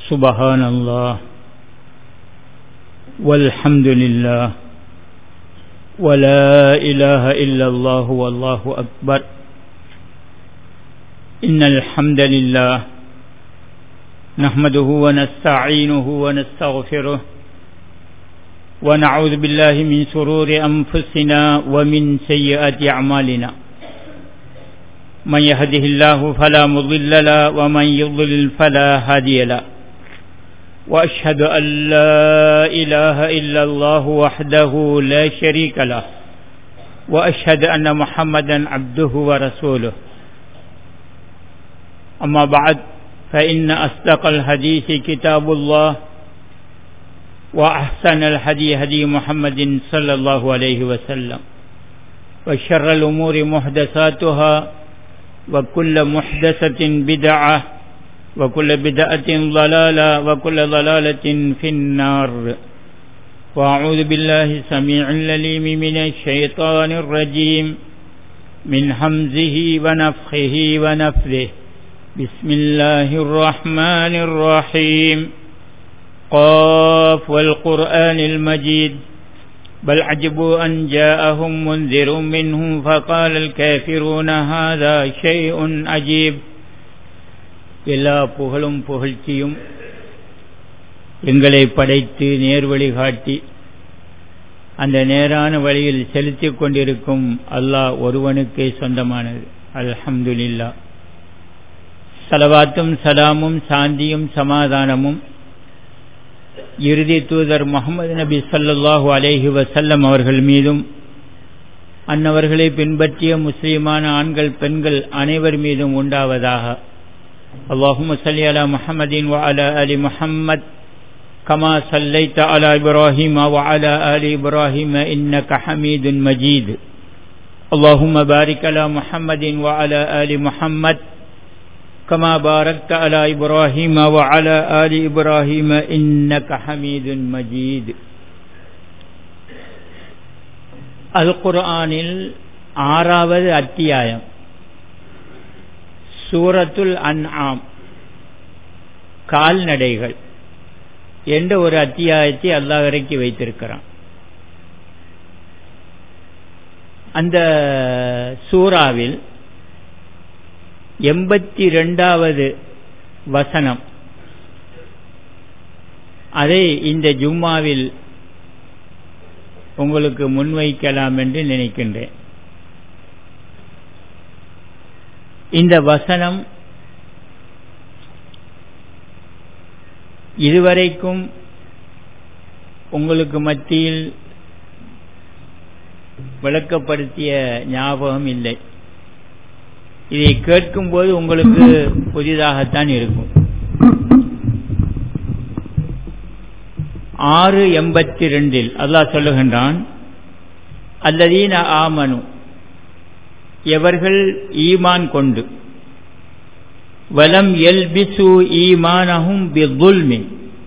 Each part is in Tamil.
سبحان الله والحمد لله ولا إله إلا الله والله أكبر إن الحمد لله نحمده ونستعينه ونستغفره ونعوذ بالله من شرور أنفسنا ومن سيئات أعمالنا من يهده الله فلا مضل له ومن يضلل فلا هادي له وأشهد أن لا إله إلا الله وحده لا شريك له وأشهد أن محمدا عبده ورسوله أما بعد فإن أصدق الحديث كتاب الله وأحسن الهدي هدي محمد صلى الله عليه وسلم وشر الأمور محدثاتها وكل محدثة بدعة وكل بدعة ضلالة وكل ضلالة في النار وأعوذ بالله سميع العليم من الشيطان الرجيم من همزه ونفخه ونفذه بسم الله الرحمن الرحيم قاف والقرآن المجيد بل عجبوا أن جاءهم منذر منهم فقال الكافرون هذا شيء عجيب எல்லா புகழும் புகழ்ச்சியும் எங்களை படைத்து நேர்வழி காட்டி அந்த நேரான வழியில் செலுத்திக் கொண்டிருக்கும் அல்லாஹ் ஒருவனுக்கே சொந்தமானது அல்ஹம்துலில்லா சலவாத்தும் சலாமும் சாந்தியும் சமாதானமும் இறுதி தூதர் முகமது நபி சல்லாஹூ அலேஹி வசல்லம் அவர்கள் மீதும் அன்னவர்களை பின்பற்றிய முஸ்லீமான ஆண்கள் பெண்கள் அனைவர் மீதும் உண்டாவதாக اللهم صل على محمد وعلى آل محمد كما صليت على إبراهيم وعلى آل إبراهيم إنك حميد مجيد اللهم بارك على محمد وعلى آل محمد كما باركت على إبراهيم وعلى آل إبراهيم إنك حميد مجيد القرآن ஆறாவது அத்தியாயம் சூரத்துல் அன்ஆம் கால்நடைகள் என்ற ஒரு அத்தியாயத்தை அல்லாஹ் இறக்கி வைத்திருக்கிறான் அந்த சூறாவில் எண்பத்தி ரெண்டாவது வசனம் அதை இந்த ஜும்மாவில் உங்களுக்கு முன்வைக்கலாம் என்று நினைக்கின்றேன் இந்த வசனம் இதுவரைக்கும் உங்களுக்கு மத்தியில் விளக்கப்படுத்திய ஞாபகம் இல்லை இதை கேட்கும்போது உங்களுக்கு புதிதாகத்தான் இருக்கும் ஆறு எண்பத்தி ரெண்டில் அல்லாஹ் சொல்லுகின்றான் அல்லதீன ஆமனு எவர்கள் ஈமான் கொண்டு வலம் எல்பிசு ஈமானஹும் பில்மின்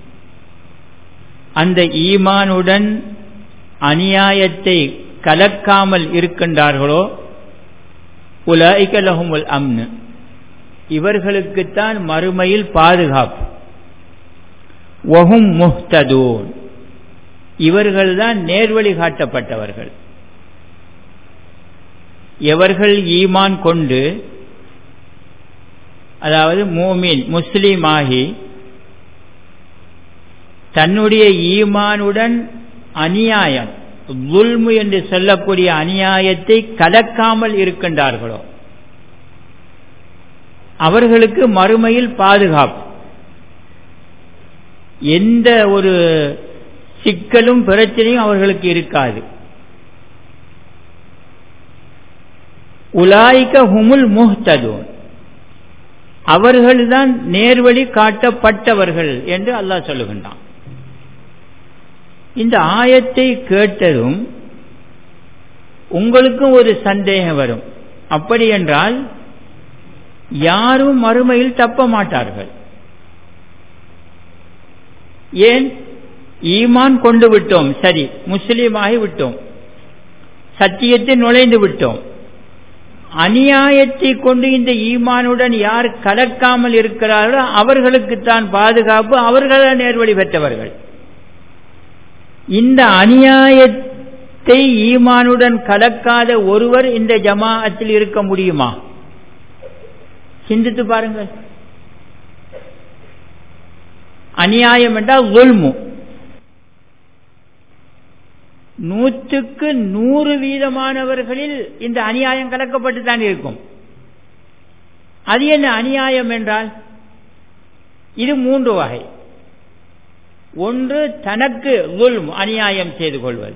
அந்த ஈமானுடன் அநியாயத்தை கலக்காமல் இருக்கின்றார்களோ உலகலகுமுல் அம்னு இவர்களுக்குத்தான் மறுமையில் பாதுகாப்பு ஒஹும் முஹ்ததூன் இவர்கள்தான் நேர்வழி காட்டப்பட்டவர்கள் எவர்கள் ஈமான் கொண்டு அதாவது மூமின் முஸ்லீம் ஆகி தன்னுடைய ஈமானுடன் அநியாயம் துல்மு என்று சொல்லக்கூடிய அநியாயத்தை கலக்காமல் இருக்கின்றார்களோ அவர்களுக்கு மறுமையில் பாதுகாப்பு எந்த ஒரு சிக்கலும் பிரச்சனையும் அவர்களுக்கு இருக்காது உலாய்க ஹுமுல் முஹ்ததூன் அவர்கள்தான் நேர்வழி காட்டப்பட்டவர்கள் என்று அல்லாஹ் சொல்லுகின்றான் இந்த ஆயத்தை கேட்டதும் உங்களுக்கும் ஒரு சந்தேகம் வரும் அப்படி என்றால் யாரும் மறுமையில் தப்ப மாட்டார்கள் ஏன் ஈமான் கொண்டு விட்டோம் சரி முஸ்லீமாகி விட்டோம் சத்தியத்தை நுழைந்து விட்டோம் அநியாயத்தை கொண்டு இந்த ஈமானுடன் யார் கலக்காமல் இருக்கிறார்களோ அவர்களுக்குத்தான் பாதுகாப்பு அவர்கள் நேர்வழி பெற்றவர்கள் இந்த அநியாயத்தை ஈமானுடன் கலக்காத ஒருவர் இந்த ஜமாஅத்தில் இருக்க முடியுமா சிந்தித்து பாருங்கள் அநியாயம் என்றால் ஒல்மு நூற்றுக்கு நூறு வீதமானவர்களில் இந்த அநியாயம் கலக்கப்பட்டு தான் இருக்கும் அது என்ன அநியாயம் என்றால் இது மூன்று வகை ஒன்று தனக்கு உல்ம் அநியாயம் செய்து கொள்வது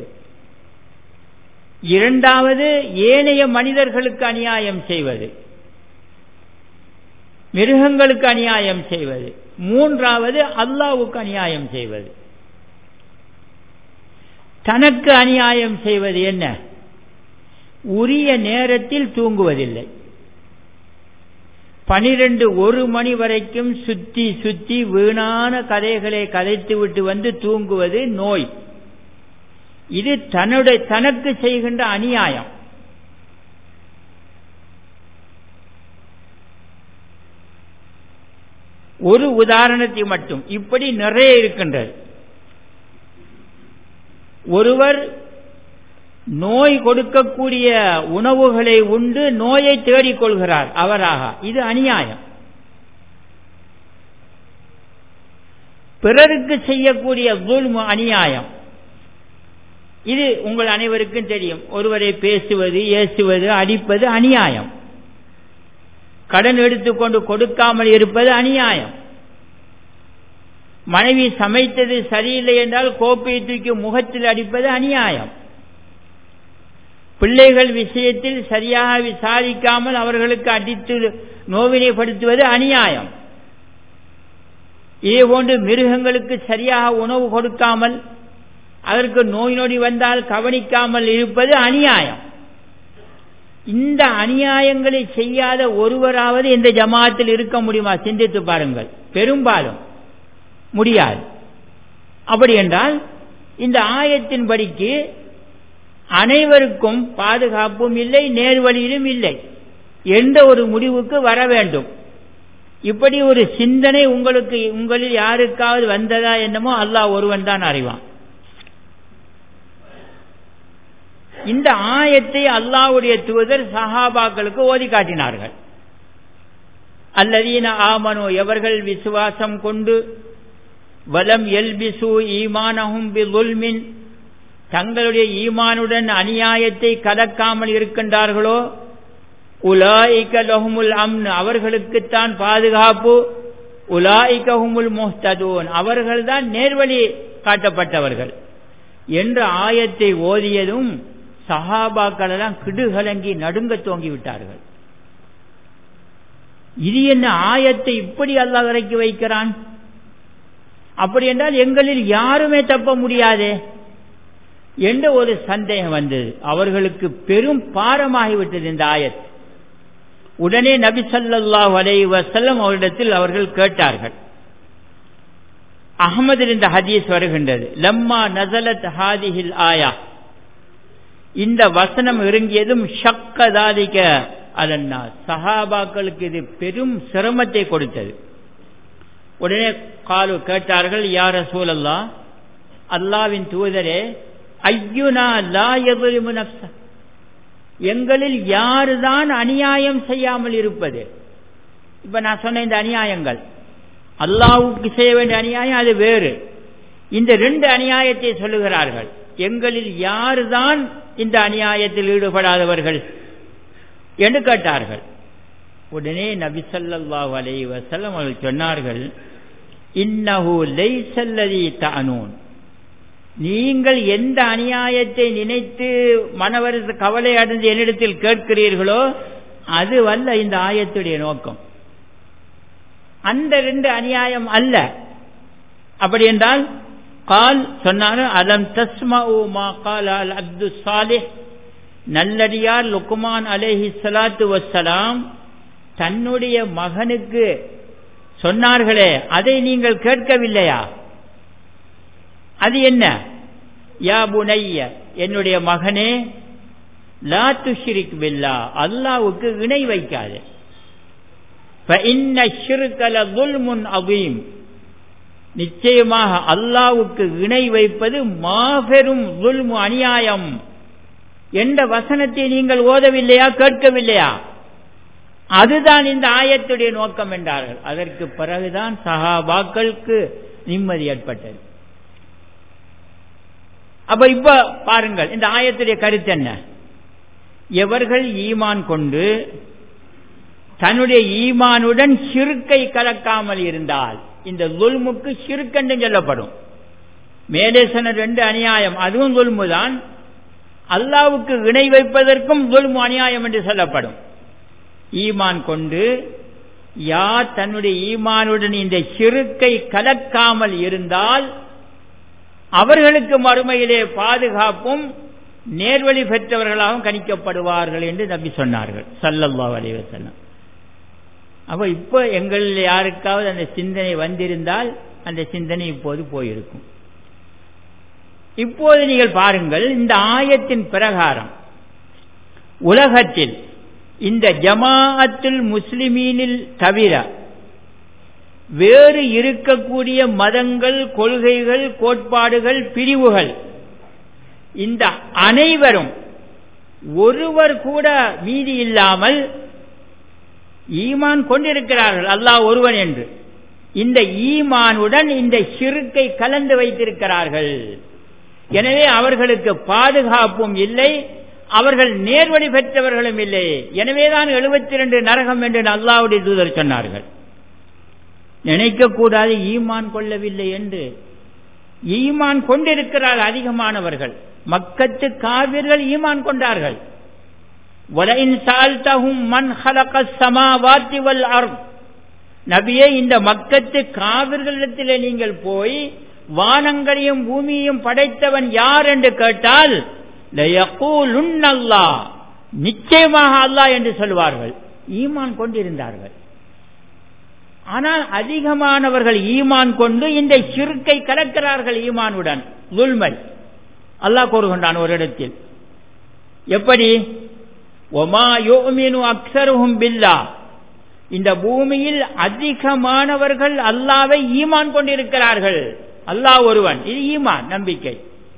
இரண்டாவது ஏனைய மனிதர்களுக்கு அநியாயம் செய்வது மிருகங்களுக்கு அநியாயம் செய்வது மூன்றாவது அல்லாவுக்கு அநியாயம் செய்வது தனக்கு அநியாயம் செய்வது என்ன உரிய நேரத்தில் தூங்குவதில்லை பனிரெண்டு ஒரு மணி வரைக்கும் சுத்தி சுத்தி வீணான கதைகளை கதைத்து விட்டு வந்து தூங்குவது நோய் இது தன்னுடைய தனக்கு செய்கின்ற அநியாயம் ஒரு உதாரணத்தை மட்டும் இப்படி நிறைய இருக்கின்றது ஒருவர் நோய் கொடுக்கக்கூடிய உணவுகளை உண்டு நோயை தேடிக்கொள்கிறார் அவராக இது அநியாயம் பிறருக்கு செய்யக்கூடிய குல்மு அநியாயம் இது உங்கள் அனைவருக்கும் தெரியும் ஒருவரை பேசுவது ஏசுவது அடிப்பது அநியாயம் கடன் எடுத்துக்கொண்டு கொடுக்காமல் இருப்பது அநியாயம் மனைவி சமைத்தது சரியில்லை என்றால் கோப்பையை தூக்கி முகத்தில் அடிப்பது அநியாயம் பிள்ளைகள் விஷயத்தில் சரியாக விசாரிக்காமல் அவர்களுக்கு அடித்து நோவினைப்படுத்துவது அநியாயம் இதே போன்று மிருகங்களுக்கு சரியாக உணவு கொடுக்காமல் அதற்கு நோய் நொடி வந்தால் கவனிக்காமல் இருப்பது அநியாயம் இந்த அநியாயங்களை செய்யாத ஒருவராவது இந்த ஜமாத்தில் இருக்க முடியுமா சிந்தித்து பாருங்கள் பெரும்பாலும் முடியாது அப்படி என்றால் இந்த ஆயத்தின்படிக்கு அனைவருக்கும் பாதுகாப்பும் இல்லை நேர்வழியிலும் இல்லை என்ற ஒரு முடிவுக்கு வர வேண்டும் இப்படி ஒரு சிந்தனை உங்களுக்கு உங்களில் யாருக்காவது வந்ததா என்னமோ அல்லாஹ் ஒருவன் தான் அறிவான் இந்த ஆயத்தை அல்லாவுடைய தூதர் சஹாபாக்களுக்கு ஓதி காட்டினார்கள் அல்லதீன ஆமனோ எவர்கள் விசுவாசம் கொண்டு வலம் எல்பிசு ஈமானஹும் பில்மின் தங்களுடைய ஈமானுடன் அநியாயத்தை கலக்காமல் இருக்கின்றார்களோ உலாய்க லஹுமுல் அம்னு அவர்களுக்குத்தான் பாதுகாப்பு உலாய்கஹுமுல் முஹ்ததூன் அவர்கள்தான் நேர்வழி காட்டப்பட்டவர்கள் என்ற ஆயத்தை ஓதியதும் சஹாபாக்கள் எல்லாம் கிடுகலங்கி நடுங்க தோங்கி விட்டார்கள் இது என்ன ஆயத்தை இப்படி அல்லாஹ் இறக்கி வைக்கிறான் அப்படி என்றால் எங்களில் யாருமே தப்ப முடியாதே என்ற ஒரு சந்தேகம் வந்தது அவர்களுக்கு பெரும் பாரமாகிவிட்டது இந்த ஆயத் உடனே நபி சல்லாஹ் அலை வசல்லம் அவரிடத்தில் அவர்கள் கேட்டார்கள் அகமதில் இந்த ஹதீஸ் வருகின்றது லம்மா நசலத் ஹாதிஹில் ஆயா இந்த வசனம் இறங்கியதும் ஷக்கதாதிக அதன்னா சஹாபாக்களுக்கு இது பெரும் சிரமத்தை கொடுத்தது உடனே காலு கேட்டார்கள் யார சூழல்லா அல்லாவின் தூதரே ஐயுனா லா எதுலிமு நப்ச எங்களில் யாருதான் அநியாயம் செய்யாமல் இருப்பது இப்ப நான் சொன்ன இந்த அநியாயங்கள் அல்லாவுக்கு செய்ய வேண்டிய அநியாயம் அது வேறு இந்த ரெண்டு அநியாயத்தை சொல்லுகிறார்கள் எங்களில் யாருதான் இந்த அநியாயத்தில் ஈடுபடாதவர்கள் என்று கேட்டார்கள் உடனே நபி ஸல்லல்லாஹு அலைஹி வஸல்லம் அவர்கள் சொன்னார்கள் இன்னஹு லைஸல்லதி தஅனூன் நீங்கள் எந்த அநியாயத்தை நினைத்து மனவரது கவலை அடைந்து என்னிடத்தில் கேட்கிறீர்களோ அது வல்ல இந்த ஆயத்துடைய நோக்கம் அந்த ரெண்டு அநியாயம் அல்ல அப்படி என்றால் கால் சொன்னாலும் அலம் தஸ்மஉ மா கால அல் அப்து சாலிஹ் நல்லடியார் லுக்குமான் அலேஹி சலாத்து வசலாம் தன்னுடைய மகனுக்கு சொன்னார்களே அதை நீங்கள் கேட்கவில்லையா அது என்ன யா புனைய என்னுடைய மகனே லா துஷ்ரிக் பில்லா அல்லாவுக்கு இணை வைக்காது நிச்சயமாக அல்லாவுக்கு இணை வைப்பது மாபெரும் துல்மு அநியாயம் என்ற வசனத்தை நீங்கள் ஓதவில்லையா கேட்கவில்லையா அதுதான் இந்த ஆயத்துடைய நோக்கம் என்றார்கள் அதற்கு பிறகுதான் சஹாபாக்களுக்கு நிம்மதி ஏற்பட்டது அப்ப இப்ப பாருங்கள் இந்த ஆயத்துடைய கருத்து என்ன எவர்கள் ஈமான் கொண்டு தன்னுடைய ஈமானுடன் சிறுக்கை கலக்காமல் இருந்தால் இந்த துல்முக்கு சிறுக்கென்று சொல்லப்படும் மேலே சொன்ன ரெண்டு அநியாயம் அதுவும் துல்முதான் அல்லாவுக்கு இணை வைப்பதற்கும் துல்மு அநியாயம் என்று சொல்லப்படும் ஈமான் கொண்டு யார் தன்னுடைய ஈமானுடன் இந்த சிறுக்கை கலக்காமல் இருந்தால் அவர்களுக்கு மறுமையிலே பாதுகாப்பும் நேர்வழி பெற்றவர்களாகவும் கணிக்கப்படுவார்கள் என்று நம்பி சொன்னார்கள் சல்லல்லா அலைவசல்லம் அப்ப இப்போ எங்கள் யாருக்காவது அந்த சிந்தனை வந்திருந்தால் அந்த சிந்தனை இப்போது போயிருக்கும் இப்போது நீங்கள் பாருங்கள் இந்த ஆயத்தின் பிரகாரம் உலகத்தில் இந்த ஜமாஅத்துல் முஸ்லிமீனில் தவிர வேறு இருக்கக்கூடிய மதங்கள் கொள்கைகள் கோட்பாடுகள் பிரிவுகள் இந்த அனைவரும் ஒருவர் கூட மீதி இல்லாமல் ஈமான் கொண்டிருக்கிறார்கள் அல்லாஹ் ஒருவன் என்று இந்த ஈமானுடன் இந்த சிறுக்கை கலந்து வைத்திருக்கிறார்கள் எனவே அவர்களுக்கு பாதுகாப்பும் இல்லை அவர்கள் நேர்வழி பெற்றவர்களும் இல்லை எனவேதான் எழுபத்தி இரண்டு நரகம் என்று அல்லாவுடைய தூதர் சொன்னார்கள் நினைக்கக்கூடாது ஈமான் கொள்ளவில்லை என்று ஈமான் கொண்டிருக்கிறார் அதிகமானவர்கள் மக்கத்து காவிர்கள் ஈமான் கொண்டார்கள் நபியே இந்த மக்கத்து காவிர்களிடத்திலே நீங்கள் போய் வானங்களையும் பூமியையும் படைத்தவன் யார் என்று கேட்டால் நிச்சயமாக அல்லாஹ் என்று சொல்வார்கள் ஈமான் கொண்டிருந்தார்கள் ஆனால் அதிகமானவர்கள் ஈமான் கொண்டு இந்த சிறுக்கை கலக்கிறார்கள் ஈமானுடன் உள்மை அல்லாஹ் கூறுகின்றான் ஒரு இடத்தில் எப்படி ஒமா யோமினு அக்சருகும் பில்லா இந்த பூமியில் அதிகமானவர்கள் அல்லாவை ஈமான் கொண்டிருக்கிறார்கள் அல்லாஹ் ஒருவன் இது ஈமான் நம்பிக்கை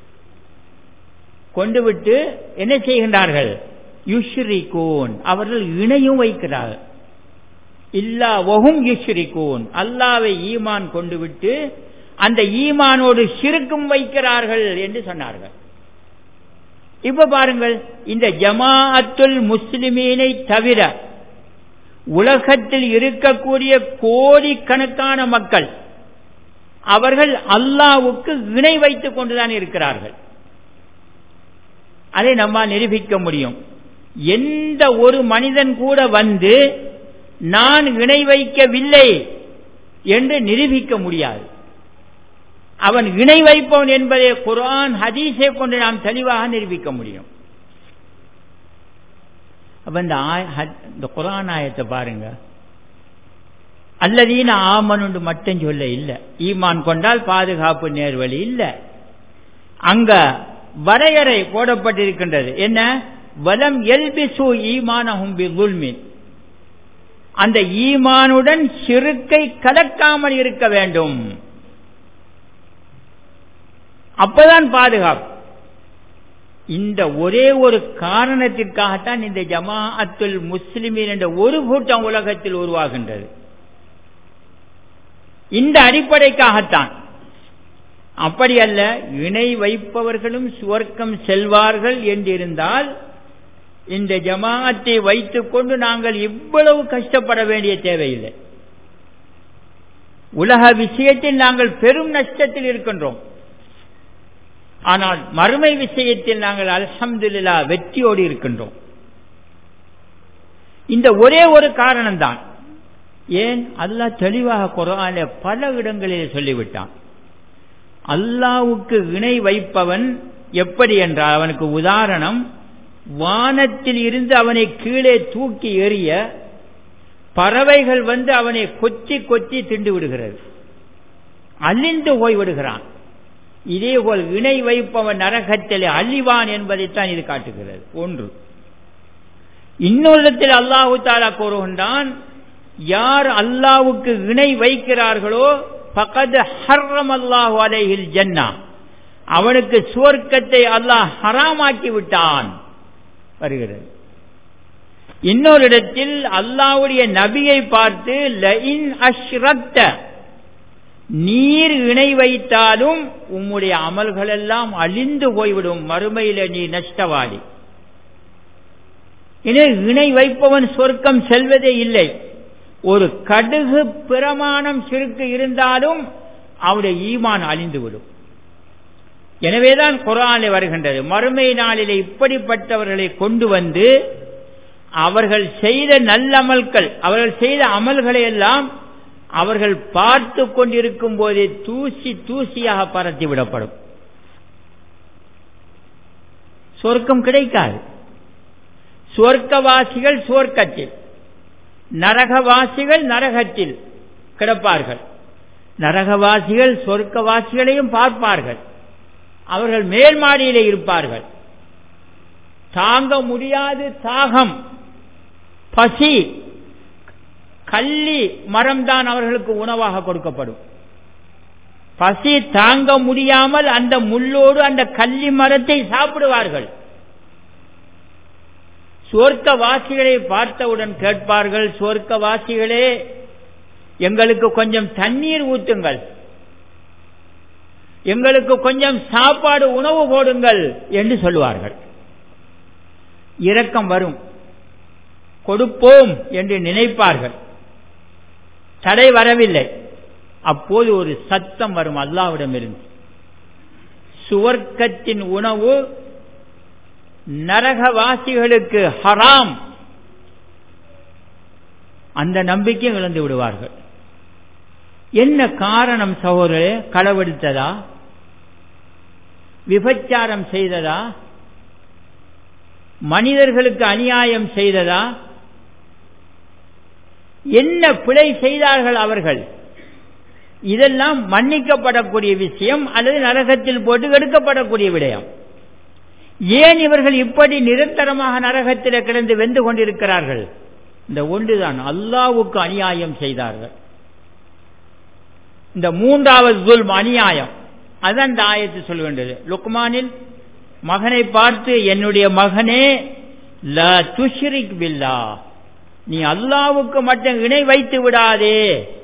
கொண்டு விட்டு என்ன செய்கின்றார்கள் யுஷ்ரிகூன் அவர்கள் இணையும் வைக்கிறார்கள் இல்லா ஒகும் யுஷ்ரிகூன் அல்லாவை ஈமான் கொண்டு விட்டு அந்த ஈமானோடு சிறுக்கும் வைக்கிறார்கள் என்று சொன்னார்கள் இப்ப பாருங்கள் இந்த ஜமாஅத்துல் முஸ்லிமீனை தவிர உலகத்தில் இருக்கக்கூடிய கோடிக்கணக்கான மக்கள் அவர்கள் அல்லாவுக்கு இணை வைத்துக் கொண்டுதான் இருக்கிறார்கள் அதை நம்ம நிரூபிக்க முடியும் எந்த ஒரு மனிதன் கூட வந்து நான் இணை வைக்கவில்லை என்று நிரூபிக்க முடியாது அவன் இணை வைப்பவன் என்பதை குரான் ஹதீஸை கொண்டு நாம் தெளிவாக நிரூபிக்க முடியும் அப்ப இந்த இந்த குரான் ஆயத்தை பாருங்க அல்லதீன ஆமனுண்டு மட்டும் சொல்ல இல்லை ஈமான் கொண்டால் பாதுகாப்பு நேர்வழி இல்லை அங்க வரையறை போடப்பட்டிருக்கின்றது என்ன வலம் எல்பிசு ஈமானஹும் பி குல்மின் அந்த ஈமானுடன் சிறுக்கை கலக்காமல் இருக்க வேண்டும் அப்பதான் பாதுகாப்பு இந்த ஒரே ஒரு காரணத்திற்காகத்தான் இந்த ஜமாஅத்துல் முஸ்லிமின் என்ற ஒரு கூட்டம் உலகத்தில் உருவாகின்றது இந்த அடிப்படைக்காகத்தான் அப்படி அல்ல இணை வைப்பவர்களும் சுவர்க்கம் செல்வார்கள் என்றிருந்தால் இந்த ஜமாஅத்தை வைத்துக் கொண்டு நாங்கள் இவ்வளவு கஷ்டப்பட வேண்டிய தேவையில்லை உலக விஷயத்தில் நாங்கள் பெரும் நஷ்டத்தில் இருக்கின்றோம் ஆனால் மறுமை விஷயத்தில் நாங்கள் அல்ஹம்துல்லா வெற்றியோடு இருக்கின்றோம் இந்த ஒரே ஒரு காரணம்தான் ஏன் அல்லாஹ் தெளிவாக குரான பல இடங்களில் சொல்லிவிட்டான் அல்லாவுக்கு இணை வைப்பவன் எப்படி என்றால் அவனுக்கு உதாரணம் வானத்தில் இருந்து அவனை கீழே தூக்கி எறிய பறவைகள் வந்து அவனை கொத்தி கொத்தி திண்டு விடுகிறது அழிந்து போய்விடுகிறான் இதேபோல் இணை வைப்பவன் நரகத்தில் அழிவான் என்பதைத்தான் இது காட்டுகிறது ஒன்று இன்னொரு இடத்தில் அல்லாஹு தாலா கூறுகின்றான் யார் அல்லாவுக்கு இணை வைக்கிறார்களோ பகது ஹர்ரம் அல்லாஹு அலைஹில் ஜன்னா அவனுக்கு சுவர்க்கத்தை அல்லாஹ் ஹராமாக்கி விட்டான் வருகிறது இன்னொரு இடத்தில் அல்லாவுடைய நபியை பார்த்து லஇன் அஷ்ரக்த நீர் இணை வைத்தாலும் உம்முடைய அமல்கள் எல்லாம் அழிந்து போய்விடும் மறுமையில நீ நஷ்டவாளி எனவே இணை வைப்பவன் சொர்க்கம் செல்வதே இல்லை ஒரு கடுகு பிரமாணம் சிறுக்கு இருந்தாலும் அவருடைய ஈமான் அழிந்துவிடும் எனவேதான் குரானில் வருகின்றது மறுமை நாளிலே இப்படிப்பட்டவர்களை கொண்டு வந்து அவர்கள் செய்த நல்லமல்கள் அவர்கள் செய்த அமல்களை எல்லாம் அவர்கள் பார்த்து கொண்டிருக்கும் போதே தூசி தூசியாக பரத்தி விடப்படும் சொர்க்கம் கிடைக்காது சொர்க்கவாசிகள் சொர்க்கத்தில் நரகவாசிகள் நரகத்தில் கிடப்பார்கள் நரகவாசிகள் சொர்க்கவாசிகளையும் பார்ப்பார்கள் அவர்கள் மேல் மாடியிலே இருப்பார்கள் தாங்க முடியாது தாகம் பசி கள்ளி மரம்தான் அவர்களுக்கு உணவாக கொடுக்கப்படும் பசி தாங்க முடியாமல் அந்த முள்ளோடு அந்த கள்ளி மரத்தை சாப்பிடுவார்கள் சுவர்க்கவாசிகளை பார்த்தவுடன் கேட்பார்கள் சுவர்க்கவாசிகளே எங்களுக்கு கொஞ்சம் தண்ணீர் ஊட்டுங்கள் எங்களுக்கு கொஞ்சம் சாப்பாடு உணவு போடுங்கள் என்று சொல்லுவார்கள் இரக்கம் வரும் கொடுப்போம் என்று நினைப்பார்கள் தடை வரவில்லை அப்போது ஒரு சத்தம் வரும் அல்லாவிடமிருந்து சுவர்க்கத்தின் உணவு நரகவாசிகளுக்கு ஹராம் அந்த நம்பிக்கை இழந்து விடுவார்கள் என்ன காரணம் சகோதரே களவெடுத்ததா விபச்சாரம் செய்ததா மனிதர்களுக்கு அநியாயம் செய்ததா என்ன பிழை செய்தார்கள் அவர்கள் இதெல்லாம் மன்னிக்கப்படக்கூடிய விஷயம் அல்லது நரகத்தில் போட்டு எடுக்கப்படக்கூடிய விடயம் ஏன் இவர்கள் இப்படி நிரந்தரமாக நரகத்தில் கிடந்து வெந்து கொண்டிருக்கிறார்கள் இந்த ஒன்றுதான் அல்லாவுக்கு அநியாயம் செய்தார்கள் இந்த மூன்றாவது துல்ம் அநியாயம் அதான் இந்த ஆயத்து சொல்கின்றது லுக்மானில் மகனை பார்த்து என்னுடைய மகனே ல துஷ்ரிக் பில்லா நீ அல்லாவுக்கு மட்டும் இணை வைத்து விடாதே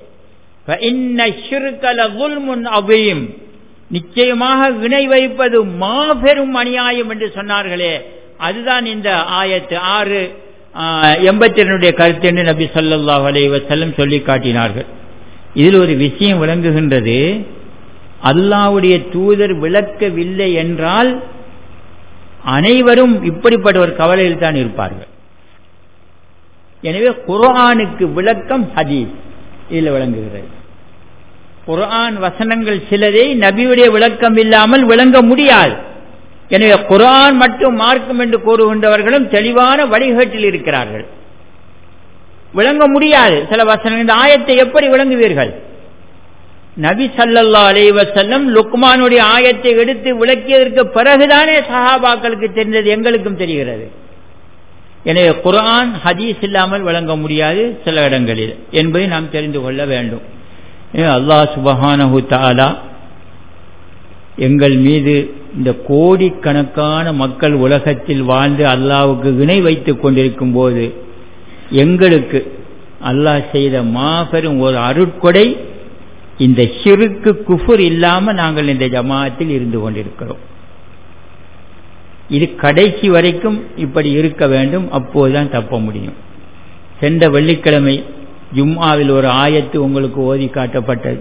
அபீம் நிச்சயமாக இணை வைப்பது மாபெரும் அநியாயம் என்று சொன்னார்களே அதுதான் இந்த ஆயத்து ஆறு எண்பத்தி இரண்டுடைய கருத்து என்று நபி சொல்லாஹ் அலை வசல்லம் சொல்லி காட்டினார்கள் இதில் ஒரு விஷயம் விளங்குகின்றது அல்லாவுடைய தூதர் விளக்கவில்லை என்றால் அனைவரும் இப்படிப்பட்ட ஒரு கவலையில் தான் இருப்பார்கள் எனவே குரானுக்கு விளக்கம் ஹதீஸ் இதில் விளங்குகிறது குரான் வசனங்கள் சிலதை நபியுடைய விளக்கம் இல்லாமல் விளங்க முடியாது எனவே குரான் மட்டும் மார்க்கம் என்று கூறுகின்றவர்களும் தெளிவான வழிகேட்டில் இருக்கிறார்கள் விளங்க முடியாது சில வசனங்கள் இந்த ஆயத்தை எப்படி விளங்குவீர்கள் நபி சல்லல்லா அலைவசல்லம் லுக்மானுடைய ஆயத்தை எடுத்து விளக்கியதற்கு பிறகுதானே சஹாபாக்களுக்கு தெரிந்தது எங்களுக்கும் தெரிகிறது எனவே குரான் ஹதீஸ் இல்லாமல் விளங்க முடியாது சில இடங்களில் என்பதை நாம் தெரிந்து கொள்ள வேண்டும் அல்லாஹ் சுபஹானஹு தாலா எங்கள் மீது இந்த கோடிக்கணக்கான மக்கள் உலகத்தில் வாழ்ந்து அல்லாவுக்கு இணை வைத்துக் கொண்டிருக்கும் போது எங்களுக்கு அல்லாஹ் செய்த மாபெரும் ஒரு அருட்கொடை இந்த சிறுக்கு குஃபுர் இல்லாம நாங்கள் இந்த ஜமாத்தில் இருந்து கொண்டிருக்கிறோம் இது கடைசி வரைக்கும் இப்படி இருக்க வேண்டும் அப்போதுதான் தப்ப முடியும் சென்ற வெள்ளிக்கிழமை ஜும்மாவில் ஒரு ஆயத்து உங்களுக்கு ஓதி காட்டப்பட்டது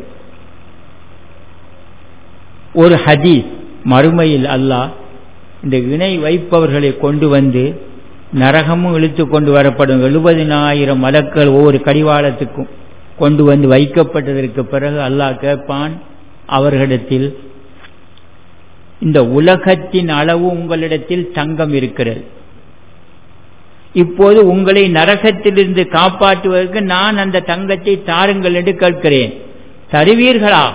ஒரு ஹதீஸ் மறுமையில் அல்லாஹ் இந்த இணை வைப்பவர்களை கொண்டு வந்து நரகமும் இழுத்து கொண்டு வரப்படும் எழுபதினாயிரம் மலக்கள் ஒவ்வொரு கடிவாளத்துக்கும் கொண்டு வந்து வைக்கப்பட்டதற்கு பிறகு அல்லாஹ் கேட்பான் அவர்களிடத்தில் இந்த உலகத்தின் அளவு உங்களிடத்தில் தங்கம் இருக்கிறது இப்போது உங்களை நரகத்திலிருந்து காப்பாற்றுவதற்கு நான் அந்த தங்கத்தை தாருங்கள் என்று கேட்கிறேன் தருவீர்களா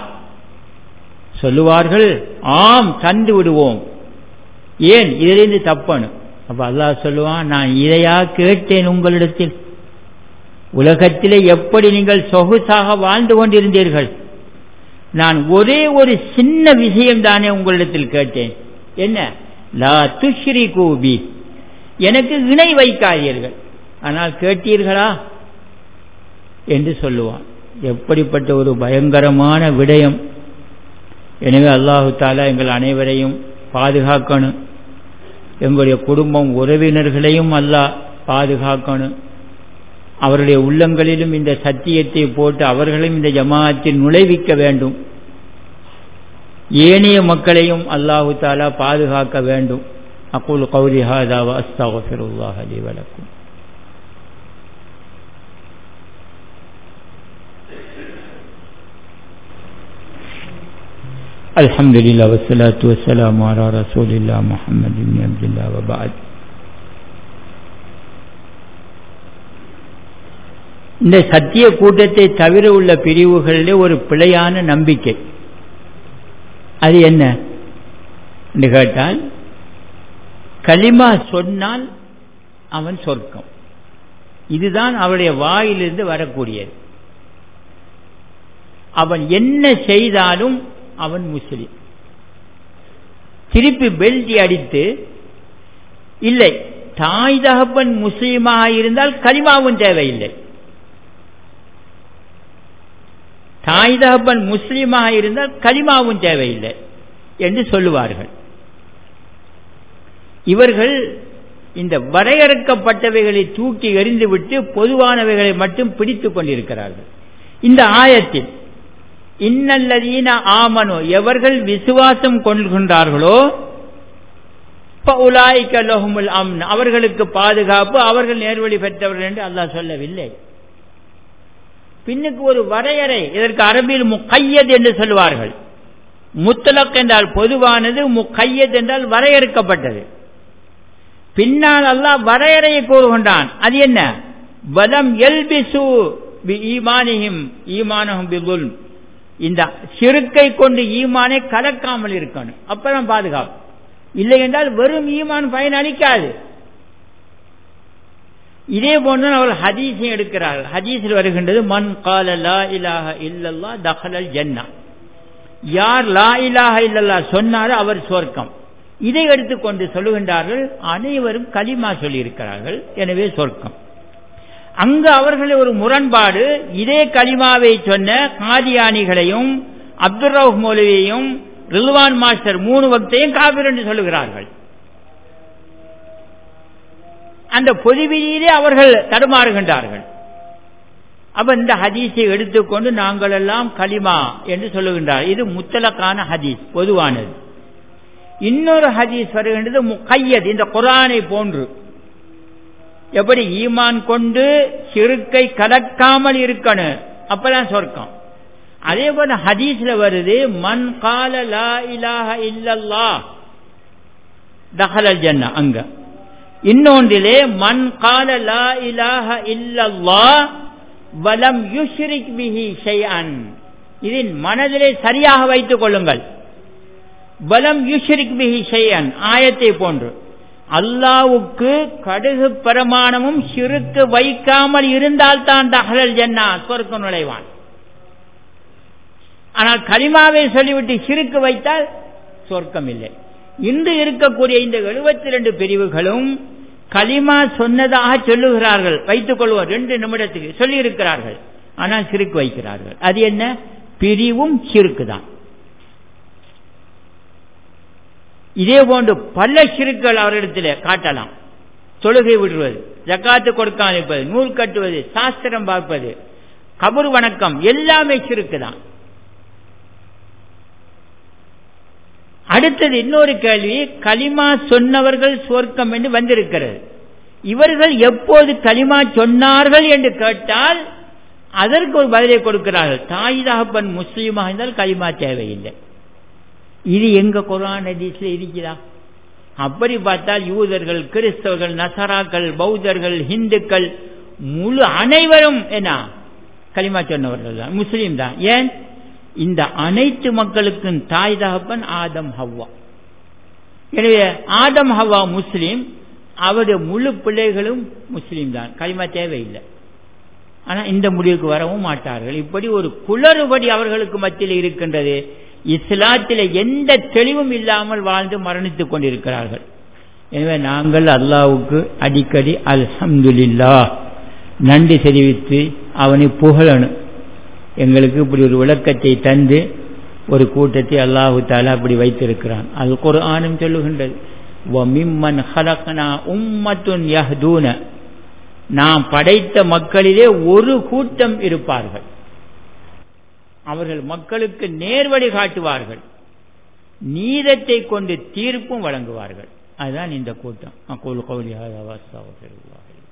சொல்லுவார்கள் ஆம் தந்து விடுவோம் ஏன் இதிலிருந்து தப்பணும் அப்ப அல்லாஹ் சொல்லுவான் நான் இதையா கேட்டேன் உங்களிடத்தில் உலகத்திலே எப்படி நீங்கள் சொகுசாக வாழ்ந்து கொண்டிருந்தீர்கள் நான் ஒரே ஒரு சின்ன விஷயம் தானே உங்களிடத்தில் கேட்டேன் என்ன லா துஷ்ரி கூபி எனக்கு இணை வைக்காதீர்கள் ஆனால் கேட்டீர்களா என்று சொல்லுவான் எப்படிப்பட்ட ஒரு பயங்கரமான விடயம் எனவே அல்லாஹு தாலா எங்கள் அனைவரையும் பாதுகாக்கணும் எங்களுடைய குடும்பம் உறவினர்களையும் அல்லாஹ் பாதுகாக்கணும் அவருடைய உள்ளங்களிலும் இந்த சத்தியத்தை போட்டு அவர்களையும் இந்த ஜமாத்தில் நுழைவிக்க வேண்டும் ஏனைய மக்களையும் அல்லாஹு தாலா பாதுகாக்க வேண்டும் அக்குல் கௌரி ஹாதா அஸ்தாஃபிருல்லாஹ் அலி வலக்கும் الحمد لله والصلاة والسلام على رسول الله محمد بن عبد الله وبعد இந்த சத்திய கூட்டத்தை தவிர உள்ள பிரிவுகளிலே ஒரு பிழையான நம்பிக்கை அது என்ன என்று கேட்டால் களிமா சொன்னால் அவன் சொர்க்கம் இதுதான் அவருடைய வாயிலிருந்து வரக்கூடியது அவன் என்ன செய்தாலும் அவன் முஸ்லிம் திருப்பி பெல்டி அடித்து இல்லை தாய் தகப்பன் முஸ்லீமாக இருந்தால் களிமாவும் தேவையில்லை தாய் தகப்பன் முஸ்லீமாக இருந்தால் களிமாவும் தேவையில்லை என்று சொல்லுவார்கள் இவர்கள் இந்த வரையறுக்கப்பட்டவைகளை தூக்கி எறிந்துவிட்டு பொதுவானவைகளை மட்டும் பிடித்துக் கொண்டிருக்கிறார்கள் இந்த ஆயத்தில் இன்னல்லதீன ஆமனோ எவர்கள் விசுவாசம் கொள்கின்றார்களோ உலாய்கலோகமுல் அம்ன் அவர்களுக்கு பாதுகாப்பு அவர்கள் நேர்வழி பெற்றவர்கள் என்று அல்லாஹ் சொல்லவில்லை பின்னுக்கு ஒரு வரையறை இதற்கு அரபியில் முக்கையத் என்று சொல்வார்கள் முத்தலக் என்றால் பொதுவானது முக்கையத் என்றால் வரையறுக்கப்பட்டது பின்னால் அல்லாஹ் வரையறையை கூறுகின்றான் அது என்ன வலம் எல்பிசு ஈமானிஹிம் ஈமானஹும் பிகுல் இந்த சிறுக்கை கொண்டு ஈமானை கலக்காமல் இருக்கணும் அப்பதான் பாதுகாப்பு இல்லை என்றால் வெறும் ஈமான் பயன் அளிக்காது இதே போன்று அவர்கள் ஹதீஸை எடுக்கிறார்கள் ஹதீஸில் வருகின்றது மண் கால லா இலாஹ இல்லல்லா தஹலல் ஜன்னா யார் லா இலாஹ இல்லல்லா சொன்னாரோ அவர் சொர்க்கம் இதை எடுத்துக்கொண்டு சொல்லுகின்றார்கள் அனைவரும் களிமா சொல்லியிருக்கிறார்கள் எனவே சொர்க்கம் அங்கு அவர்கள் ஒரு முரண்பாடு இதே கலிமாவை சொன்ன காதியானிகளையும் அப்துல் ரவுப் மௌலவியையும் ரில்வான் மாஸ்டர் மூணு வக்தையும் காபிர் என்று சொல்லுகிறார்கள் அந்த பொதுவிதியிலே அவர்கள் தடுமாறுகின்றார்கள் அப்ப இந்த ஹதீஸை எடுத்துக்கொண்டு நாங்கள் எல்லாம் கலிமா என்று சொல்லுகின்றார் இது முத்தலக்கான ஹதீஸ் பொதுவானது இன்னொரு ஹதீஸ் வருகின்றது முக்கையத் இந்த குரானை போன்று எப்படி ஈமான் கொண்டு சிறுக்கை கலக்காமல் இருக்கணும் அப்பதான் சொர்க்கம் அதே போல ஹதீஸ்ல வருது மண் கால லா இலாஹ இல்லல்லா தஹலல் ஜன்னா அங்க இன்னொன்றிலே மண் கால லா இலாஹ இல்லல்லா வலம் யுஷ்ரிக் பிஹி ஷைஅன் இதில் மனதிலே சரியாக வைத்துக் கொள்ளுங்கள் வலம் யுஷ்ரிக் பிஹி ஷைஅன் ஆயத்தை போன்று அல்லாவுக்கு கடுகு பிரமாணமும் சிறுக்கு வைக்காமல் இருந்தால் தான் தஹலல் ஜன்னா சொர்க்கம் நுழைவான் ஆனால் கலிமாவை சொல்லிவிட்டு சிறுக்கு வைத்தால் சொர்க்கம் இல்லை இன்று இருக்கக்கூடிய இந்த எழுபத்தி ரெண்டு பிரிவுகளும் களிமா சொன்னதாக சொல்லுகிறார்கள் வைத்துக் கொள்வோம் ரெண்டு நிமிடத்துக்கு சொல்லி இருக்கிறார்கள் ஆனால் சிறுக்கு வைக்கிறார்கள் அது என்ன பிரிவும் சிறுக்கு தான் இதே போன்று பல சிறுக்கள் அவரிடத்தில் காட்டலாம் தொழுகை விடுவது ஜக்காத்து கொடுக்காமல் இருப்பது நூல் கட்டுவது சாஸ்திரம் பார்ப்பது கபர் வணக்கம் எல்லாமே சிறுக்கு தான் அடுத்தது இன்னொரு கேள்வி களிமா சொன்னவர்கள் சுவர்க்கம் என்று வந்திருக்கிறது இவர்கள் எப்போது களிமா சொன்னார்கள் என்று கேட்டால் அதற்கு ஒரு பதிலை கொடுக்கிறார்கள் தாய் தகப்பன் முஸ்லீமாக இருந்தால் களிமா தேவையில்லை இது எங்க குரான் ஹதீஸ்ல இருக்குதா அப்படி பார்த்தால் யூதர்கள் கிறிஸ்தவர்கள் நசராக்கள் பௌத்தர்கள் இந்துக்கள் முழு அனைவரும் என்ன களிமா சொன்னவர்கள் தான் முஸ்லீம் தான் ஏன் இந்த அனைத்து மக்களுக்கும் தாய் தகப்பன் ஆதம் ஹவ்வா எனவே ஆதம் ஹவ்வா முஸ்லீம் அவருடைய முழு பிள்ளைகளும் முஸ்லீம் தான் களிமா தேவையில்லை ஆனால் இந்த முடிவுக்கு வரவும் மாட்டார்கள் இப்படி ஒரு குளறுபடி அவர்களுக்கு மத்தியில் இருக்கின்றது இஸ்லாத்தில் எந்த தெளிவும் இல்லாமல் வாழ்ந்து மரணித்துக் கொண்டிருக்கிறார்கள் எனவே நாங்கள் அல்லாவுக்கு அடிக்கடி அல்ஹம்துலில்லா நன்றி தெரிவித்து அவனை புகழணும் எங்களுக்கு இப்படி ஒரு விளக்கத்தை தந்து ஒரு கூட்டத்தை அல்லாஹு தாலா அப்படி வைத்திருக்கிறான் அது குர்ஆனும் சொல்லுகின்றது வமிம்மன் ஹலக்னா உம்மத்துன் யஹ்தூன நாம் படைத்த மக்களிலே ஒரு கூட்டம் இருப்பார்கள் அவர்கள் மக்களுக்கு நேர்வழி காட்டுவார்கள் நீதத்தை கொண்டு தீர்ப்பும் வழங்குவார்கள் அதுதான் இந்த கூட்டம் அக்கூல் கௌலி ஹாதா வஸ்தக்ஃபிருல்லாஹ்